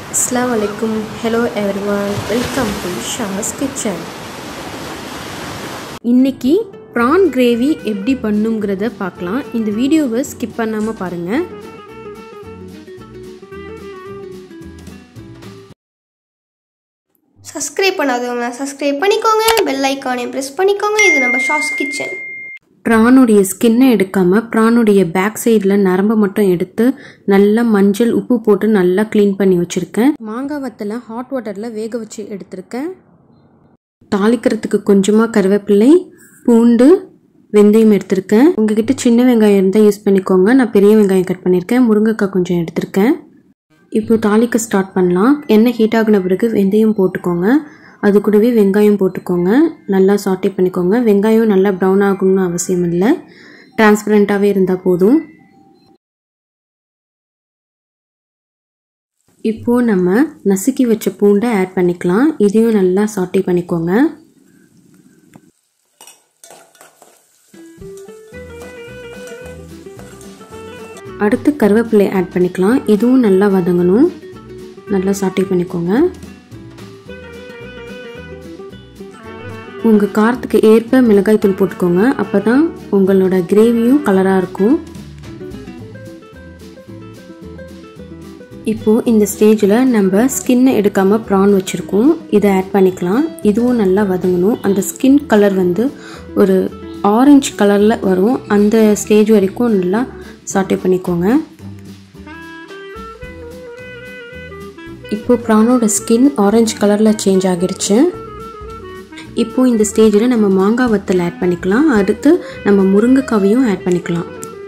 அஸ்லாம் வலைக்கும் hello everyone welcome to Shah's kitchen இன்னைக்கு ப்ரான் கிரேவி எப்படி பண்ணுங்கிறத பார்க்கலாம் இந்த வீடியோவை ஸ்கிப் பண்ணாமல் பாருங்கள் சப்ஸ்கிரைப் பண்ணாதவங்க சப்ஸ்கிரைப் பண்ணிக்கோங்க பெல் ஐக்கானையும் ப்ரெஸ் பண்ணிக்கோங்க இது நம்ம ஷாஸ் கிச்சன் ப்ரானுடைய ஸ்கின்னை எடுக்காமல் ப்ரானுடைய பேக் சைடில் நரம்பை மட்டும் எடுத்து நல்லா மஞ்சள் உப்பு போட்டு நல்லா க்ளீன் பண்ணி வச்சுருக்கேன் மாங்காய் வத்தலை ஹாட் வாட்டரில் வேக வச்சு எடுத்திருக்கேன் தாளிக்கிறதுக்கு கொஞ்சமாக கருவேப்பிள்ளை பூண்டு வெந்தயம் எடுத்திருக்கேன் உங்ககிட்ட சின்ன வெங்காயம் இருந்தால் யூஸ் பண்ணிக்கோங்க நான் பெரிய வெங்காயம் கட் பண்ணியிருக்கேன் முருங்கைக்காய் கொஞ்சம் எடுத்திருக்கேன் இப்போ தாளிக்க ஸ்டார்ட் பண்ணலாம் எண்ணெய் ஹீட் ஆகின பிறகு வெந்தயம் போட்டுக்கோங்க அது கூடவே வெங்காயம் போட்டுக்கோங்க நல்லா சாட்டே பண்ணிக்கோங்க வெங்காயம் நல்லா ப்ரௌன் ஆகணும்னு அவசியம் இல்லை டிரான்ஸ்பரண்ட்டாகவே இருந்தால் போதும் இப்போது நம்ம நசுக்கி வச்ச பூண்டை ஆட் பண்ணிக்கலாம் இதையும் நல்லா சாட்டே பண்ணிக்கோங்க அடுத்து கருவேப்பிலை ஆட் பண்ணிக்கலாம் இதுவும் நல்லா வதங்கணும் நல்லா சாட்டை பண்ணிக்கோங்க உங்கள் காரத்துக்கு ஏற்ப மிளகாய் தூள் போட்டுக்கோங்க அப்போ தான் உங்களோட கிரேவியும் கலராக இருக்கும் இப்போது இந்த ஸ்டேஜில் நம்ம ஸ்கின்னை எடுக்காமல் ப்ரான் வச்சுருக்கோம் இதை ஆட் பண்ணிக்கலாம் இதுவும் நல்லா வதங்கணும் அந்த ஸ்கின் கலர் வந்து ஒரு ஆரஞ்சு கலரில் வரும் அந்த ஸ்டேஜ் வரைக்கும் நல்லா சாட்டே பண்ணிக்கோங்க இப்போ ப்ரானோட ஸ்கின் ஆரஞ்சு கலரில் சேஞ்ச் ஆகிடுச்சு இப்போ இந்த ஸ்டேஜில் நம்ம மாங்காய் வத்தல் ஆட் பண்ணிக்கலாம் அடுத்து நம்ம முருங்கைக்காவையும் ஆட் பண்ணிக்கலாம்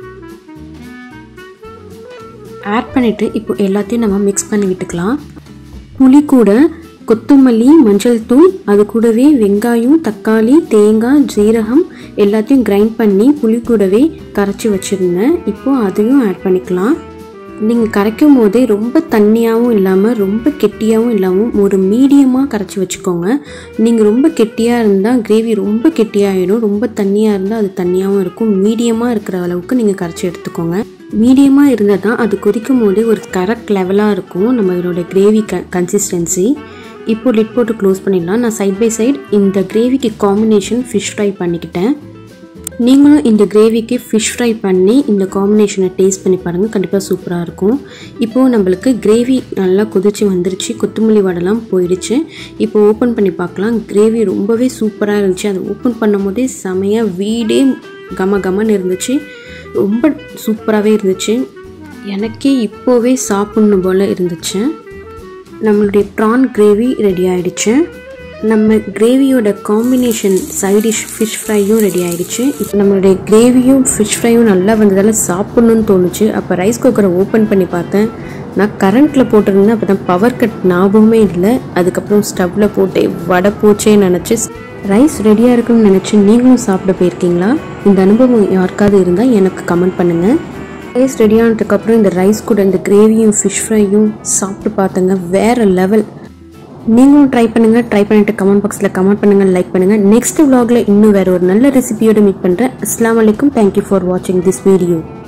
ஆட் பண்ணிவிட்டு இப்போ எல்லாத்தையும் நம்ம மிக்ஸ் பண்ணி விட்டுக்கலாம் புளி கூட கொத்தமல்லி மஞ்சள் தூள் அது கூடவே வெங்காயம் தக்காளி தேங்காய் ஜீரகம் எல்லாத்தையும் கிரைண்ட் பண்ணி புளி கூடவே கரைச்சி வச்சுருந்தேன் இப்போது அதையும் ஆட் பண்ணிக்கலாம் நீங்கள் கரைக்கும் போதே ரொம்ப தண்ணியாகவும் இல்லாமல் ரொம்ப கெட்டியாகவும் இல்லாமல் ஒரு மீடியமாக கரைச்சி வச்சுக்கோங்க நீங்கள் ரொம்ப கெட்டியாக இருந்தால் கிரேவி ரொம்ப கெட்டியாகிடும் ரொம்ப தண்ணியாக இருந்தால் அது தண்ணியாகவும் இருக்கும் மீடியமாக இருக்கிற அளவுக்கு நீங்கள் கரைச்சி எடுத்துக்கோங்க மீடியமாக இருந்தால் தான் அது கொதிக்கும் போதே ஒரு கரெக்ட் லெவலாக இருக்கும் நம்மளோட கிரேவி க கன்சிஸ்டன்சி இப்போ லிட் போட்டு க்ளோஸ் பண்ணிடலாம் நான் சைட் பை சைட் இந்த கிரேவிக்கு காம்பினேஷன் ஃபிஷ் ஃப்ரை பண்ணிக்கிட்டேன் நீங்களும் இந்த கிரேவிக்கு ஃபிஷ் ஃப்ரை பண்ணி இந்த காம்பினேஷனை டேஸ்ட் பண்ணி பாருங்கள் கண்டிப்பாக சூப்பராக இருக்கும் இப்போது நம்மளுக்கு கிரேவி நல்லா கொதிச்சு வந்துருச்சு கொத்தமல்லி வடலாம் போயிடுச்சு இப்போ ஓப்பன் பண்ணி பார்க்கலாம் கிரேவி ரொம்பவே சூப்பராக இருந்துச்சு அதை ஓப்பன் பண்ணும் போதே செமையாக வீடே கம கமன்னு இருந்துச்சு ரொம்ப சூப்பராகவே இருந்துச்சு எனக்கே இப்போவே சாப்பிட்ணும் போல் இருந்துச்சு நம்மளுடைய ப்ரான் கிரேவி ரெடி ஆகிடுச்சு நம்ம கிரேவியோட காம்பினேஷன் சைடிஷ் ஃபிஷ் ஃப்ரையும் ரெடி ஆகிடுச்சு இப்போ நம்மளுடைய கிரேவியும் ஃபிஷ் ஃப்ரையும் நல்லா வந்ததால் சாப்பிட்ணுன்னு தோணுச்சு அப்போ ரைஸ் குக்கரை ஓப்பன் பண்ணி பார்த்தேன் நான் கரண்ட்டில் போட்டிருந்தேன் அப்போ தான் பவர் கட் ஞாபகமே இல்லை அதுக்கப்புறம் ஸ்டவ்வில் போட்டு வடை போச்சே நினச்சி ரைஸ் ரெடியாக இருக்குன்னு நினச்சி நீங்களும் சாப்பிட போயிருக்கீங்களா இந்த அனுபவம் யாருக்காவது இருந்தால் எனக்கு கமெண்ட் பண்ணுங்கள் ரைஸ் ரெடி ஆனதுக்கப்புறம் இந்த ரைஸ் கூட இந்த கிரேவியும் ஃபிஷ் ஃப்ரையும் சாப்பிட்டு பார்த்தங்க வேறு லெவல் நீங்களும் ட்ரை பண்ணுங்கள் ட்ரை பண்ணிட்டு கமெண்ட் பாக்ஸில் கமெண்ட் பண்ணுங்கள் லைக் பண்ணுங்கள் நெக்ஸ்ட் vlogல இன்னும் வேறு ஒரு நல்ல ரெசிபியோட மீட் பண்ணுறேன் அஸ்லாம் வலைக்கும் தேங்க்யூ ஃபார் வாட்சிங் திஸ் வீடியோ